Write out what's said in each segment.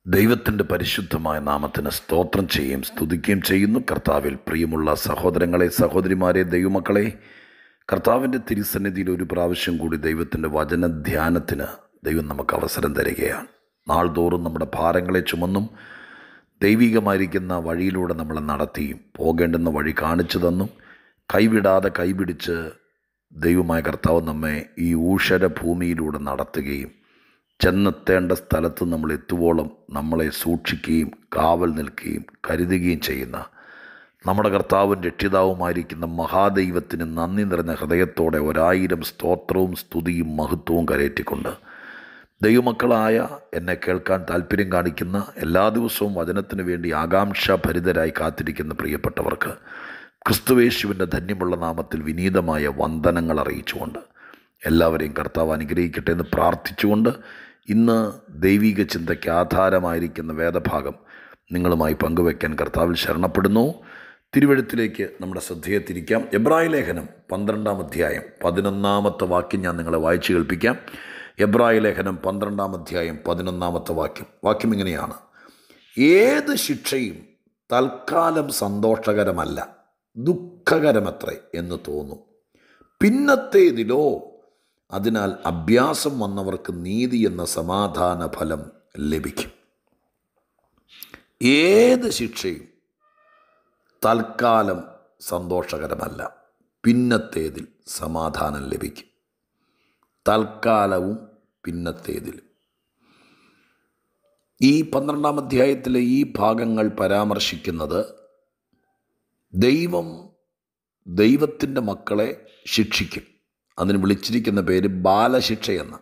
ദൈവത്തിൻ്റെ പരിശുദ്ധമായ നാമത്തിന് സ്തോത്രം ചെയ്യുകയും സ്തുതിക്കുകയും ചെയ്യുന്നു കർത്താവിൽ പ്രിയമുള്ള സഹോദരങ്ങളെ സഹോദരിമാരെ ദൈവമക്കളെ കർത്താവിൻ്റെ തിരുസന്നിധിയിൽ ഒരു പ്രാവശ്യം കൂടി ദൈവത്തിൻ്റെ വചനധ്യാനത്തിന് ദൈവം നമുക്ക് അവസരം തരികയാണ് നാൾതോറും നമ്മുടെ ഭാരങ്ങളെ ചുമന്നും ദൈവികമായിരിക്കുന്ന വഴിയിലൂടെ നമ്മളെ നടത്തിയും പോകേണ്ടുന്ന വഴി കാണിച്ചു തന്നും കൈവിടാതെ കൈപിടിച്ച് ദൈവമായ കർത്താവ് നമ്മെ ഈ ഊഷര ഭൂമിയിലൂടെ നടത്തുകയും ചെന്നെത്തേണ്ട സ്ഥലത്ത് നമ്മൾ എത്തുവോളം നമ്മളെ സൂക്ഷിക്കുകയും കാവൽ നിൽക്കുകയും കരുതുകയും ചെയ്യുന്ന നമ്മുടെ കർത്താവും രക്ഷിതാവുമായിരിക്കുന്ന മഹാദൈവത്തിന് നന്ദി നിറഞ്ഞ ഹൃദയത്തോടെ ഒരായിരം സ്തോത്രവും സ്തുതിയും മഹത്വവും കരയറ്റിക്കൊണ്ട് ദൈവമക്കളായ എന്നെ കേൾക്കാൻ താല്പര്യം കാണിക്കുന്ന എല്ലാ ദിവസവും വചനത്തിന് വേണ്ടി ആകാംക്ഷാഭരിതരായി കാത്തിരിക്കുന്ന പ്രിയപ്പെട്ടവർക്ക് ക്രിസ്തുവേശുവിൻ്റെ ധന്യമുള്ള നാമത്തിൽ വിനീതമായ വന്ദനങ്ങൾ അറിയിച്ചുകൊണ്ട് എല്ലാവരെയും കർത്താവ് അനുഗ്രഹിക്കട്ടെ എന്ന് പ്രാർത്ഥിച്ചുകൊണ്ട് ഇന്ന് ദൈവിക ചിന്തയ്ക്ക് ആധാരമായിരിക്കുന്ന വേദഭാഗം നിങ്ങളുമായി പങ്കുവയ്ക്കാൻ കർത്താവിൽ ശരണപ്പെടുന്നു തിരുവഴുത്തിലേക്ക് നമ്മുടെ ശ്രദ്ധയെ തിരിക്കാം എബ്രായ ലേഖനം പന്ത്രണ്ടാം അധ്യായം പതിനൊന്നാമത്തെ വാക്യം ഞാൻ നിങ്ങളെ വായിച്ചു കേൾപ്പിക്കാം എബ്രായ ലേഖനം പന്ത്രണ്ടാം അധ്യായം പതിനൊന്നാമത്തെ വാക്യം വാക്യം ഇങ്ങനെയാണ് ഏത് ശിക്ഷയും തൽക്കാലം സന്തോഷകരമല്ല ദുഃഖകരമത്രേ എന്ന് തോന്നും പിന്നത്തേതിലോ അതിനാൽ അഭ്യാസം വന്നവർക്ക് നീതി എന്ന സമാധാന ഫലം ലഭിക്കും ഏത് ശിക്ഷയും തൽക്കാലം സന്തോഷകരമല്ല പിന്നത്തേതിൽ സമാധാനം ലഭിക്കും തൽക്കാലവും പിന്നത്തേതിലും ഈ പന്ത്രണ്ടാം അധ്യായത്തിലെ ഈ ഭാഗങ്ങൾ പരാമർശിക്കുന്നത് ദൈവം ദൈവത്തിൻ്റെ മക്കളെ ശിക്ഷിക്കും അതിന് വിളിച്ചിരിക്കുന്ന പേര് ബാലശിക്ഷയെന്ന്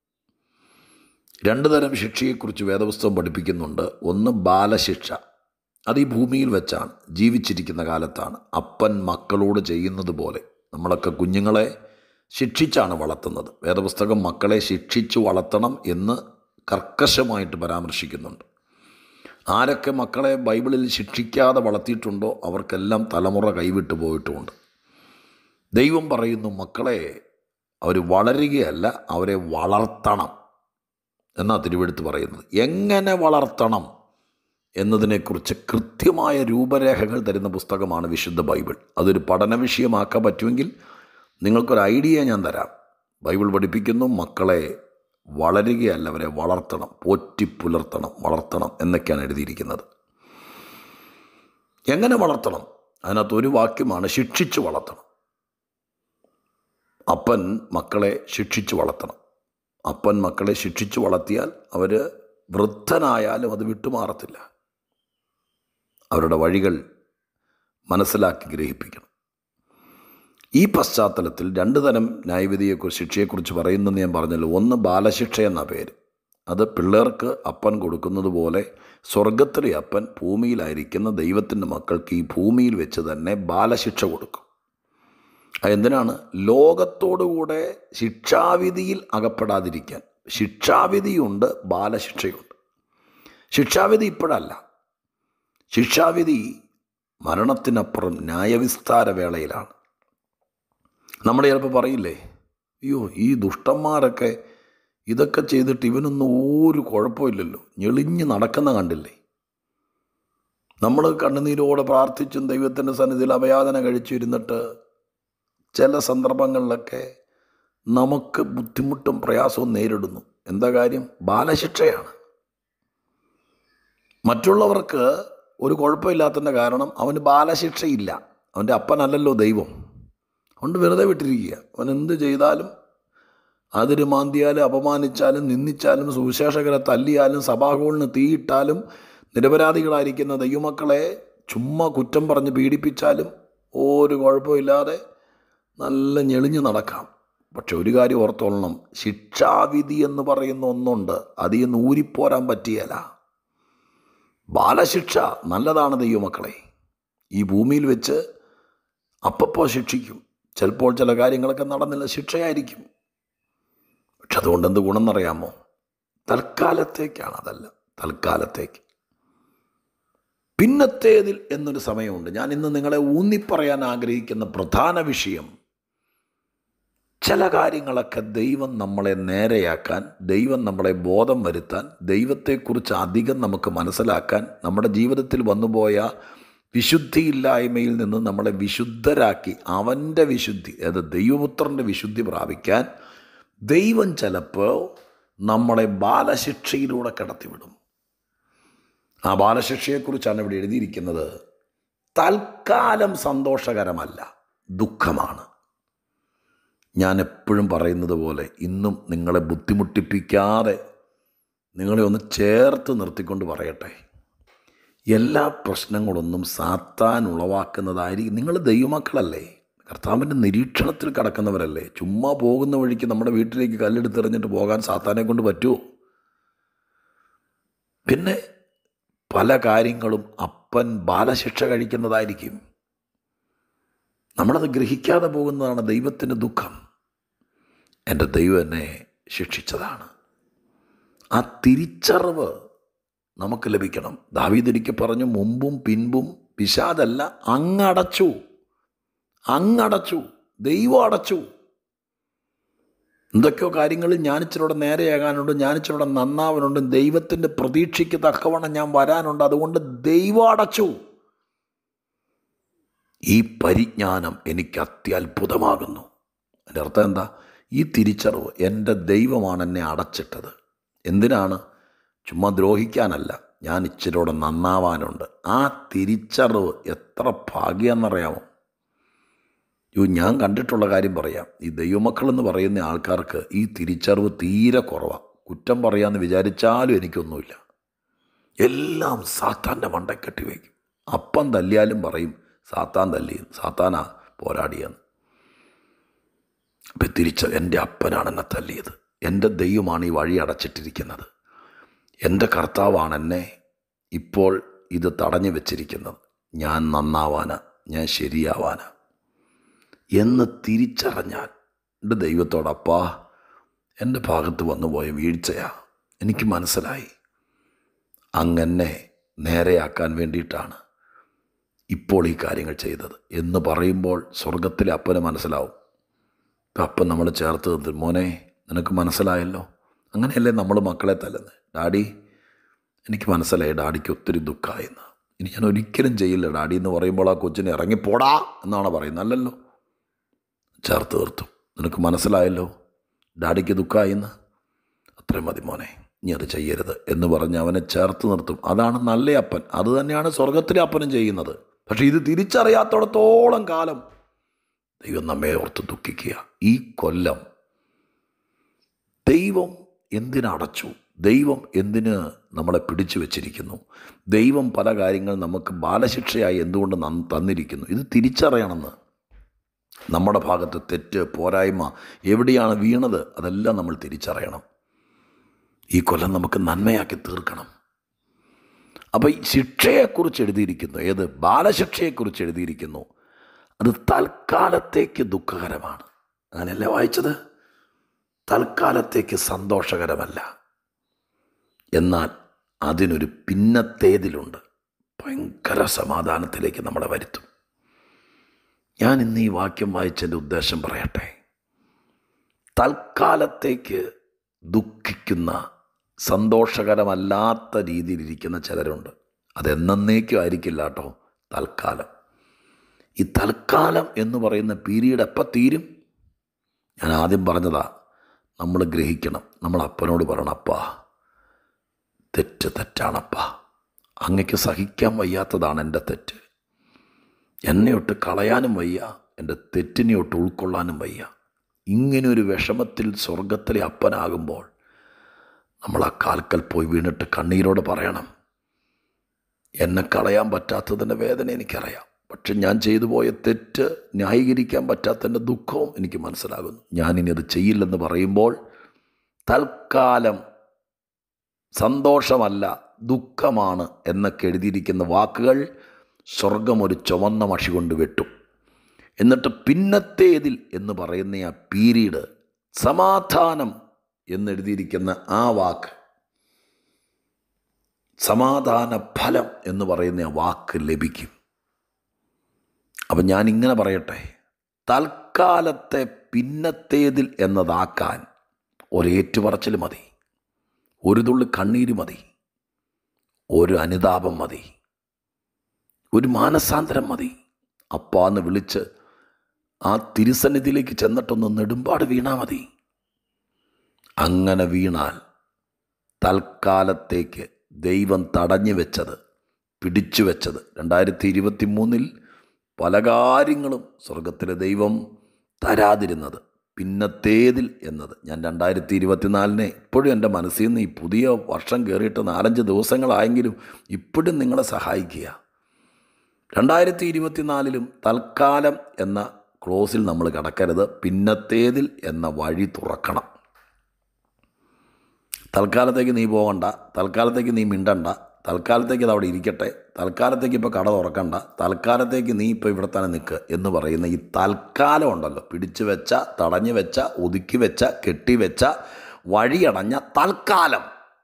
രണ്ട് തരം ശിക്ഷയെക്കുറിച്ച് വേദപുസ്തകം പഠിപ്പിക്കുന്നുണ്ട് ഒന്ന് ബാലശിക്ഷ അത് ഈ ഭൂമിയിൽ വെച്ചാണ് ജീവിച്ചിരിക്കുന്ന കാലത്താണ് അപ്പൻ മക്കളോട് ചെയ്യുന്നത് പോലെ നമ്മളൊക്കെ കുഞ്ഞുങ്ങളെ ശിക്ഷിച്ചാണ് വളർത്തുന്നത് വേദപുസ്തകം മക്കളെ ശിക്ഷിച്ചു വളർത്തണം എന്ന് കർക്കശമായിട്ട് പരാമർശിക്കുന്നുണ്ട് ആരൊക്കെ മക്കളെ ബൈബിളിൽ ശിക്ഷിക്കാതെ വളർത്തിയിട്ടുണ്ടോ അവർക്കെല്ലാം തലമുറ കൈവിട്ടു പോയിട്ടുമുണ്ട് ദൈവം പറയുന്നു മക്കളെ അവർ വളരുകയല്ല അവരെ വളർത്തണം എന്നാ തിരുവെടുത്ത് പറയുന്നത് എങ്ങനെ വളർത്തണം എന്നതിനെക്കുറിച്ച് കൃത്യമായ രൂപരേഖകൾ തരുന്ന പുസ്തകമാണ് വിശുദ്ധ ബൈബിൾ അതൊരു പഠന വിഷയമാക്കാൻ പറ്റുമെങ്കിൽ നിങ്ങൾക്കൊരു ഐഡിയ ഞാൻ തരാം ബൈബിൾ പഠിപ്പിക്കുന്നു മക്കളെ വളരുകയല്ല അവരെ വളർത്തണം പോറ്റി പുലർത്തണം വളർത്തണം എന്നൊക്കെയാണ് എഴുതിയിരിക്കുന്നത് എങ്ങനെ വളർത്തണം അതിനകത്ത് ഒരു വാക്യമാണ് ശിക്ഷിച്ച് വളർത്തണം അപ്പൻ മക്കളെ ശിക്ഷിച്ച് വളർത്തണം അപ്പൻ മക്കളെ ശിക്ഷിച്ച് വളർത്തിയാൽ അവർ വൃദ്ധനായാലും അത് വിട്ടുമാറത്തില്ല അവരുടെ വഴികൾ മനസ്സിലാക്കി ഗ്രഹിപ്പിക്കണം ഈ പശ്ചാത്തലത്തിൽ രണ്ട് തരം ന്യായവിധിയെക്കുറിച്ച് ശിക്ഷയെക്കുറിച്ച് പറയുന്നെന്ന് ഞാൻ പറഞ്ഞല്ലോ ഒന്ന് ബാലശിക്ഷ എന്ന പേര് അത് പിള്ളേർക്ക് അപ്പൻ കൊടുക്കുന്നത് പോലെ സ്വർഗത്തിലെ അപ്പൻ ഭൂമിയിലായിരിക്കുന്ന ദൈവത്തിൻ്റെ മക്കൾക്ക് ഈ ഭൂമിയിൽ വെച്ച് തന്നെ ബാലശിക്ഷ കൊടുക്കും അതെന്തിനാണ് ലോകത്തോടുകൂടെ ശിക്ഷാവിധിയിൽ അകപ്പെടാതിരിക്കാൻ ശിക്ഷാവിധിയുണ്ട് ബാലശിക്ഷയുണ്ട് ശിക്ഷാവിധി ഇപ്പോഴല്ല ശിക്ഷാവിധി മരണത്തിനപ്പുറം ന്യായവിസ്താര വേളയിലാണ് നമ്മൾ ചിലപ്പോൾ പറയില്ലേ അയ്യോ ഈ ദുഷ്ടന്മാരൊക്കെ ഇതൊക്കെ ചെയ്തിട്ട് ഇവനൊന്നും ഒരു കുഴപ്പമില്ലല്ലോ ഞെളിഞ്ഞ് നടക്കുന്ന കണ്ടില്ലേ നമ്മൾ കണ്ണുനീരോടെ പ്രാർത്ഥിച്ചും ദൈവത്തിൻ്റെ സന്നിധിയിൽ അപയാതന കഴിച്ചിരുന്നിട്ട് ചില സന്ദർഭങ്ങളിലൊക്കെ നമുക്ക് ബുദ്ധിമുട്ടും പ്രയാസവും നേരിടുന്നു എന്താ കാര്യം ബാലശിക്ഷയാണ് മറ്റുള്ളവർക്ക് ഒരു കുഴപ്പമില്ലാത്തതിൻ്റെ കാരണം അവന് ബാലശിക്ഷയില്ല അവൻ്റെ അപ്പനല്ലല്ലോ ദൈവം അതുകൊണ്ട് വെറുതെ വിട്ടിരിക്കുക അവൻ എന്ത് ചെയ്താലും അതിര് മാന്തിയാലും അപമാനിച്ചാലും നിന്ദിച്ചാലും സുവിശേഷകരെ തല്ലിയാലും സഭാഹോളിന് തീയിട്ടാലും നിരപരാധികളായിരിക്കുന്ന ദൈവമക്കളെ ചുമ്മാ കുറ്റം പറഞ്ഞ് പീഡിപ്പിച്ചാലും ഒരു കുഴപ്പമില്ലാതെ നല്ല ഞെളിഞ്ഞ് നടക്കാം പക്ഷെ ഒരു കാര്യം ഓർത്തോളണം ശിക്ഷാവിധി എന്ന് പറയുന്ന ഒന്നുണ്ട് അതിൽ നിന്ന് ഊരിപ്പോരാൻ പറ്റിയല്ല ബാലശിക്ഷ നല്ലതാണ് ദൈവമക്കളെ ഈ ഭൂമിയിൽ വെച്ച് അപ്പപ്പോൾ ശിക്ഷിക്കും ചിലപ്പോൾ ചില കാര്യങ്ങളൊക്കെ നടന്നില്ല ശിക്ഷയായിരിക്കും പക്ഷെ അതുകൊണ്ട് എന്ത് ഗുണമെന്നറിയാമോ തൽക്കാലത്തേക്കാണ് അതല്ല തൽക്കാലത്തേക്ക് പിന്നത്തേതിൽ എന്നൊരു സമയമുണ്ട് ഞാൻ ഇന്ന് നിങ്ങളെ ഊന്നിപ്പറയാൻ ആഗ്രഹിക്കുന്ന പ്രധാന വിഷയം ചില ചില കാര്യങ്ങളൊക്കെ ദൈവം നമ്മളെ നേരെയാക്കാൻ ദൈവം നമ്മളെ ബോധം വരുത്താൻ ദൈവത്തെക്കുറിച്ച് അധികം നമുക്ക് മനസ്സിലാക്കാൻ നമ്മുടെ ജീവിതത്തിൽ വന്നുപോയ വിശുദ്ധിയില്ലായ്മയിൽ നിന്ന് നമ്മളെ വിശുദ്ധരാക്കി അവൻ്റെ വിശുദ്ധി അതായത് ദൈവപുത്രൻ്റെ വിശുദ്ധി പ്രാപിക്കാൻ ദൈവം ചിലപ്പോൾ നമ്മളെ ബാലശിക്ഷയിലൂടെ കടത്തിവിടും ആ ബാലശിക്ഷയെക്കുറിച്ചാണ് ഇവിടെ എഴുതിയിരിക്കുന്നത് തൽക്കാലം സന്തോഷകരമല്ല ദുഃഖമാണ് ഞാൻ എപ്പോഴും പറയുന്നത് പോലെ ഇന്നും നിങ്ങളെ ബുദ്ധിമുട്ടിപ്പിക്കാതെ നിങ്ങളെ ഒന്ന് ചേർത്ത് നിർത്തിക്കൊണ്ട് പറയട്ടെ എല്ലാ പ്രശ്നങ്ങളൊന്നും സാത്താൻ ഉളവാക്കുന്നതായിരിക്കും നിങ്ങൾ ദൈവമക്കളല്ലേ കർത്താവിൻ്റെ നിരീക്ഷണത്തിൽ കിടക്കുന്നവരല്ലേ ചുമ്മാ പോകുന്ന വഴിക്ക് നമ്മുടെ വീട്ടിലേക്ക് കല്ലെടുത്തെറിഞ്ഞിട്ട് പോകാൻ സാത്താനെ കൊണ്ട് പറ്റുമോ പിന്നെ പല കാര്യങ്ങളും അപ്പൻ ബാലശിക്ഷ കഴിക്കുന്നതായിരിക്കും നമ്മളത് ഗ്രഹിക്കാതെ പോകുന്നതാണ് ദൈവത്തിൻ്റെ ദുഃഖം എൻ്റെ ദൈവം എന്നെ ശിക്ഷിച്ചതാണ് ആ തിരിച്ചറിവ് നമുക്ക് ലഭിക്കണം ദാവീദ് പറഞ്ഞു മുമ്പും പിൻപും പിശാദല്ല അങ്ങടച്ചു അങ്ങടച്ചു ദൈവം അടച്ചു എന്തൊക്കെയോ കാര്യങ്ങളിൽ ഞാനിച്ചിലൂടെ നേരെയാകാനുണ്ട് ഞാനിച്ചിലൂടെ നന്നാവാനുണ്ട് ദൈവത്തിൻ്റെ പ്രതീക്ഷയ്ക്ക് തക്കവണ്ണം ഞാൻ വരാനുണ്ട് അതുകൊണ്ട് ദൈവം അടച്ചു ഈ പരിജ്ഞാനം എനിക്ക് അത്യത്ഭുതമാകുന്നു എൻ്റെ അർത്ഥം എന്താ ഈ തിരിച്ചറിവ് എൻ്റെ ദൈവമാണ് എന്നെ അടച്ചിട്ടത് എന്തിനാണ് ചുമ്മാ ദ്രോഹിക്കാനല്ല ഞാൻ ഇച്ചിരൂടെ നന്നാവാനുണ്ട് ആ തിരിച്ചറിവ് എത്ര ഭാഗ്യമെന്നറിയാമോ യോ ഞാൻ കണ്ടിട്ടുള്ള കാര്യം പറയാം ഈ ദൈവമക്കളെന്ന് പറയുന്ന ആൾക്കാർക്ക് ഈ തിരിച്ചറിവ് തീരെ കുറവാണ് കുറ്റം പറയാമെന്ന് വിചാരിച്ചാലും എനിക്കൊന്നുമില്ല എല്ലാം സാത്താൻ്റെ മണ്ട കെട്ടിവയ്ക്കും അപ്പം തല്ലിയാലും പറയും സാത്താൻ തല്ലി സാത്താനാ പോരാടിയെന്ന് അപ്പം തിരിച്ച എൻ്റെ അപ്പനാണ് എന്നെ തല്ലിയത് എൻ്റെ ദൈവമാണ് ഈ വഴി അടച്ചിട്ടിരിക്കുന്നത് എൻ്റെ കർത്താവാണ് എന്നെ ഇപ്പോൾ ഇത് തടഞ്ഞു വെച്ചിരിക്കുന്നത് ഞാൻ നന്നാവാനാ ഞാൻ ശരിയാവാനാ എന്ന് തിരിച്ചറിഞ്ഞാൽ എൻ്റെ ദൈവത്തോടപ്പാ എൻ്റെ ഭാഗത്ത് വന്നുപോയ വീഴ്ചയാ എനിക്ക് മനസ്സിലായി അങ്ങനെ നേരെയാക്കാൻ വേണ്ടിയിട്ടാണ് ഇപ്പോൾ ഈ കാര്യങ്ങൾ ചെയ്തത് എന്ന് പറയുമ്പോൾ സ്വർഗത്തിലെ അപ്പന് മനസ്സിലാവും ഇപ്പം അപ്പൻ നമ്മൾ ചേർത്ത് നിർത്തി മോനെ നിനക്ക് മനസ്സിലായല്ലോ അങ്ങനെയല്ലേ നമ്മൾ മക്കളെ തല്ലുന്നത് ഡാഡി എനിക്ക് മനസ്സിലായി ഡാഡിക്ക് ഒത്തിരി ദുഃഖമായെന്ന് ഇനി ഞാൻ ഒരിക്കലും ചെയ്യില്ല ഡാഡി എന്ന് പറയുമ്പോൾ ആ കൊച്ചിനെ ഇറങ്ങിപ്പോടാ എന്നാണ് പറയുന്നത് അല്ലല്ലോ ചേർത്ത് നിർത്തും നിനക്ക് മനസ്സിലായല്ലോ ഡാഡിക്ക് ദുഃഖമായിന്ന് അത്രയും മതി മോനെ നീ അത് ചെയ്യരുത് എന്ന് പറഞ്ഞ് അവനെ ചേർത്ത് നിർത്തും അതാണ് നല്ല അപ്പൻ അത് തന്നെയാണ് സ്വർഗത്തിലെ അപ്പനും ചെയ്യുന്നത് പക്ഷേ ഇത് തിരിച്ചറിയാത്തോടത്തോളം കാലം ദൈവം നമ്മെ ഓർത്ത് ദുഃഖിക്കുക ഈ കൊല്ലം ദൈവം എന്തിനടച്ചു ദൈവം എന്തിന് നമ്മളെ പിടിച്ചു വച്ചിരിക്കുന്നു ദൈവം പല കാര്യങ്ങൾ നമുക്ക് ബാലശിക്ഷയായി എന്തുകൊണ്ട് നന്ന് തന്നിരിക്കുന്നു ഇത് തിരിച്ചറിയണമെന്ന് നമ്മുടെ ഭാഗത്ത് തെറ്റ് പോരായ്മ എവിടെയാണ് വീണത് അതെല്ലാം നമ്മൾ തിരിച്ചറിയണം ഈ കൊല്ലം നമുക്ക് നന്മയാക്കി തീർക്കണം അപ്പോൾ ഈ ശിക്ഷയെക്കുറിച്ച് എഴുതിയിരിക്കുന്നു ഏത് ബാലശിക്ഷയെക്കുറിച്ച് എഴുതിയിരിക്കുന്നു അത് തൽക്കാലത്തേക്ക് ദുഃഖകരമാണ് അങ്ങനെയല്ലേ വായിച്ചത് തൽക്കാലത്തേക്ക് സന്തോഷകരമല്ല എന്നാൽ അതിനൊരു പിന്നത്തേതിലുണ്ട് ഭയങ്കര സമാധാനത്തിലേക്ക് നമ്മളെ വരുത്തും ഞാൻ ഇന്ന് ഈ വാക്യം വായിച്ചതിൻ്റെ ഉദ്ദേശം പറയട്ടെ തൽക്കാലത്തേക്ക് ദുഃഖിക്കുന്ന സന്തോഷകരമല്ലാത്ത രീതിയിലിരിക്കുന്ന ചിലരുണ്ട് അതെന്നേക്കും ആയിരിക്കില്ല കേട്ടോ തൽക്കാലം ഈ തൽക്കാലം എന്ന് പറയുന്ന പീരീഡ് എപ്പോൾ തീരും ഞാൻ ആദ്യം പറഞ്ഞതാ നമ്മൾ ഗ്രഹിക്കണം നമ്മൾ അപ്പനോട് പറയണം അപ്പാ തെറ്റ് തെറ്റാണപ്പാ അങ്ങക്ക് സഹിക്കാൻ വയ്യാത്തതാണ് എൻ്റെ തെറ്റ് എന്നെ ഒട്ട് കളയാനും വയ്യ എൻ്റെ തെറ്റിനെ ഒട്ട് ഉൾക്കൊള്ളാനും വയ്യ ഇങ്ങനെ ഒരു വിഷമത്തിൽ സ്വർഗത്തിലെ അപ്പനാകുമ്പോൾ നമ്മൾ ആ കാൽക്കൽ പോയി വീണിട്ട് കണ്ണീരോട് പറയണം എന്നെ കളയാൻ പറ്റാത്തതിൻ്റെ വേദന എനിക്കറിയാം പക്ഷെ ഞാൻ ചെയ്തു പോയ തെറ്റ് ന്യായീകരിക്കാൻ പറ്റാത്തതിൻ്റെ ദുഃഖവും എനിക്ക് മനസ്സിലാകുന്നു ഞാനിനി അത് ചെയ്യില്ലെന്ന് പറയുമ്പോൾ തൽക്കാലം സന്തോഷമല്ല ദുഃഖമാണ് എന്നൊക്കെ എഴുതിയിരിക്കുന്ന വാക്കുകൾ സ്വർഗം ഒരു ചുവന്ന മഷി കൊണ്ട് വെട്ടും എന്നിട്ട് പിന്നത്തേതിൽ എന്ന് പറയുന്ന ആ പീരീഡ് സമാധാനം എന്നെഴുതിയിരിക്കുന്ന ആ വാക്ക് സമാധാന ഫലം എന്ന് പറയുന്ന ആ വാക്ക് ലഭിക്കും അപ്പം ഞാൻ ഇങ്ങനെ പറയട്ടെ തൽക്കാലത്തെ പിന്നത്തേതിൽ എന്നതാക്കാൻ ഒരേറ്റുപറച്ചിൽ മതി ഒരു തുള്ളി കണ്ണീര് മതി ഒരു അനുതാപം മതി ഒരു മാനസാന്തരം മതി അപ്പാന്ന് വിളിച്ച് ആ തിരുസന്നിധിയിലേക്ക് ചെന്നിട്ടൊന്ന് നെടുമ്പാട് വീണാൽ മതി അങ്ങനെ വീണാൽ തൽക്കാലത്തേക്ക് ദൈവം തടഞ്ഞു വെച്ചത് പിടിച്ചു വെച്ചത് രണ്ടായിരത്തി ഇരുപത്തി മൂന്നിൽ പല കാര്യങ്ങളും സ്വർഗത്തിലെ ദൈവം തരാതിരുന്നത് പിന്നത്തേതിൽ എന്നത് ഞാൻ രണ്ടായിരത്തി ഇരുപത്തിനാലിനെ ഇപ്പോഴും എൻ്റെ മനസ്സിൽ നിന്ന് ഈ പുതിയ വർഷം കയറിയിട്ട് നാലഞ്ച് ദിവസങ്ങളായെങ്കിലും ഇപ്പോഴും നിങ്ങളെ സഹായിക്കുക രണ്ടായിരത്തി ഇരുപത്തിനാലിലും തൽക്കാലം എന്ന ക്ലോസിൽ നമ്മൾ കിടക്കരുത് പിന്നത്തേതിൽ എന്ന വഴി തുറക്കണം തൽക്കാലത്തേക്ക് നീ പോകണ്ട തൽക്കാലത്തേക്ക് നീ മിണ്ടണ്ട തൽക്കാലത്തേക്ക് അത് അവിടെ ഇരിക്കട്ടെ തൽക്കാലത്തേക്ക് ഇപ്പോൾ കട തുറക്കണ്ട തൽക്കാലത്തേക്ക് നീ ഇപ്പോൾ ഇവിടെ തന്നെ നിൽക്ക് എന്ന് പറയുന്ന ഈ തൽക്കാലം ഉണ്ടല്ലോ പിടിച്ചു വെച്ച തടഞ്ഞു വെച്ച ഒതുക്കി വെച്ച കെട്ടിവെച്ച വഴിയടഞ്ഞ തൽക്കാലം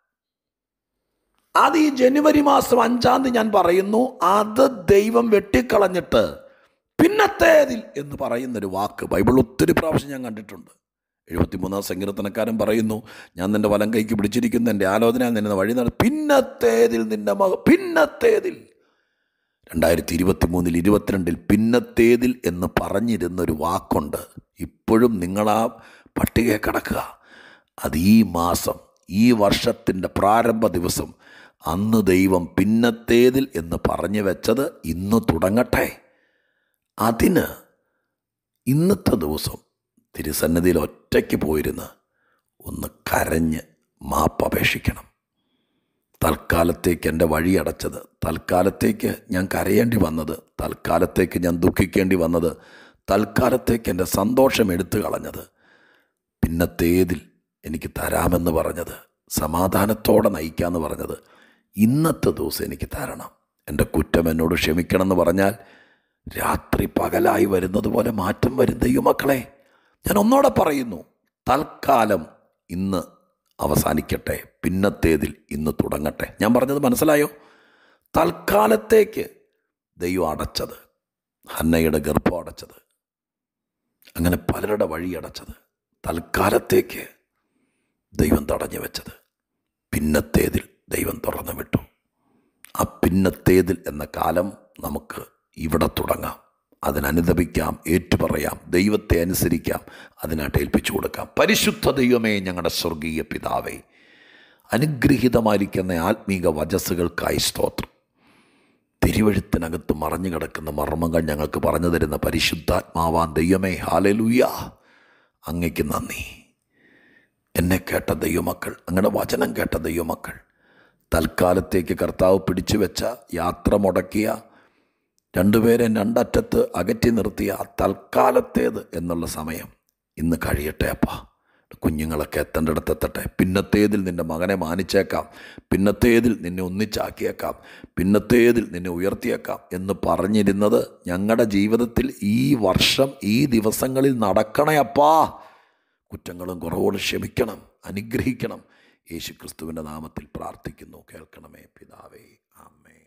അത് ഈ ജനുവരി മാസം അഞ്ചാം തീയതി ഞാൻ പറയുന്നു അത് ദൈവം വെട്ടിക്കളഞ്ഞിട്ട് പിന്നത്തേതിൽ എന്ന് പറയുന്നൊരു വാക്ക് ബൈബിൾ ഒത്തിരി പ്രാവശ്യം ഞാൻ കണ്ടിട്ടുണ്ട് എഴുപത്തിമൂന്നാം സങ്കീർത്തനക്കാരൻ പറയുന്നു ഞാൻ നിന്റെ വലം കൈക്ക് പിടിച്ചിരിക്കുന്ന എൻ്റെ ആലോചന നിന്നെ വഴി നട പിന്നത്തേതിൽ നിന്റെ മക പിന്നത്തേതിൽ രണ്ടായിരത്തി ഇരുപത്തി മൂന്നിൽ ഇരുപത്തിരണ്ടിൽ പിന്നത്തേതിൽ എന്ന് പറഞ്ഞിരുന്നൊരു വാക്കുണ്ട് ഇപ്പോഴും നിങ്ങളാ പട്ടികയെ കിടക്കുക അത് ഈ മാസം ഈ വർഷത്തിൻ്റെ പ്രാരംഭ ദിവസം അന്ന് ദൈവം പിന്നത്തേതിൽ എന്ന് പറഞ്ഞു വെച്ചത് ഇന്ന് തുടങ്ങട്ടെ അതിന് ഇന്നത്തെ ദിവസം തിരുസന്നിധിയിൽ ഒറ്റയ്ക്ക് പോയിരുന്ന് ഒന്ന് കരഞ്ഞ് മാപ്പപേക്ഷിക്കണം തൽക്കാലത്തേക്ക് എൻ്റെ വഴി അടച്ചത് തൽക്കാലത്തേക്ക് ഞാൻ കരയേണ്ടി വന്നത് തൽക്കാലത്തേക്ക് ഞാൻ ദുഃഖിക്കേണ്ടി വന്നത് തൽക്കാലത്തേക്ക് എൻ്റെ സന്തോഷം എടുത്തു കളഞ്ഞത് പിന്നത്തേതിൽ എനിക്ക് തരാമെന്ന് പറഞ്ഞത് സമാധാനത്തോടെ നയിക്കാമെന്ന് പറഞ്ഞത് ഇന്നത്തെ ദിവസം എനിക്ക് തരണം എൻ്റെ കുറ്റം എന്നോട് ക്ഷമിക്കണമെന്ന് പറഞ്ഞാൽ രാത്രി പകലായി വരുന്നത് പോലെ മാറ്റം വരും ദൈവമക്കളെ ഞാൻ ഒന്നോടെ പറയുന്നു തൽക്കാലം ഇന്ന് അവസാനിക്കട്ടെ പിന്നത്തേതിൽ ഇന്ന് തുടങ്ങട്ടെ ഞാൻ പറഞ്ഞത് മനസ്സിലായോ തൽക്കാലത്തേക്ക് ദൈവം അടച്ചത് ഹന്നയുടെ ഗർഭം അടച്ചത് അങ്ങനെ പലരുടെ വഴി അടച്ചത് തൽക്കാലത്തേക്ക് ദൈവം തടഞ്ഞു വെച്ചത് പിന്നത്തേതിൽ ദൈവം തുറന്നു വിട്ടു ആ പിന്നത്തേതിൽ എന്ന കാലം നമുക്ക് ഇവിടെ തുടങ്ങാം അതിനനുദപിക്കാം ഏറ്റുപറയാം ദൈവത്തെ അനുസരിക്കാം അതിനായിട്ട് ഏൽപ്പിച്ചു കൊടുക്കാം പരിശുദ്ധ ദൈവമേ ഞങ്ങളുടെ സ്വർഗീയ പിതാവേ അനുഗ്രഹീതമായിരിക്കുന്ന ആത്മീക വചസ്സുകൾക്കായി സ്തോത്രം തിരുവഴുത്തിനകത്ത് മറഞ്ഞു കിടക്കുന്ന മർമ്മങ്ങൾ ഞങ്ങൾക്ക് പറഞ്ഞു തരുന്ന പരിശുദ്ധാത്മാവാൻ ദൈവമേ ഹാലലൂയ അങ്ങയ്ക്ക് നന്ദി എന്നെ കേട്ട ദൈവമക്കൾ അങ്ങയുടെ വചനം കേട്ട ദൈവമക്കൾ തൽക്കാലത്തേക്ക് കർത്താവ് പിടിച്ചു വെച്ച യാത്ര മുടക്കിയ രണ്ടുപേരെ രണ്ടറ്റത്ത് അകറ്റി നിർത്തിയ ആ തൽക്കാലത്തേത് എന്നുള്ള സമയം ഇന്ന് കഴിയട്ടെ അപ്പാ കുഞ്ഞുങ്ങളൊക്കെ എത്തേണ്ടടുത്ത് എത്തട്ടെ പിന്നത്തേതിൽ നിൻ്റെ മകനെ മാനിച്ചേക്കാം പിന്നത്തേതിൽ നിന്നെ ഒന്നിച്ചാക്കിയേക്കാം പിന്നത്തേതിൽ നിന്നെ ഉയർത്തിയേക്കാം എന്ന് പറഞ്ഞിരുന്നത് ഞങ്ങളുടെ ജീവിതത്തിൽ ഈ വർഷം ഈ ദിവസങ്ങളിൽ നടക്കണേ അപ്പാ കുറ്റങ്ങളും കുറവുകളും ക്ഷമിക്കണം അനുഗ്രഹിക്കണം യേശു ക്രിസ്തുവിൻ്റെ നാമത്തിൽ പ്രാർത്ഥിക്കുന്നു കേൾക്കണമേ പിതാവേ ആമേ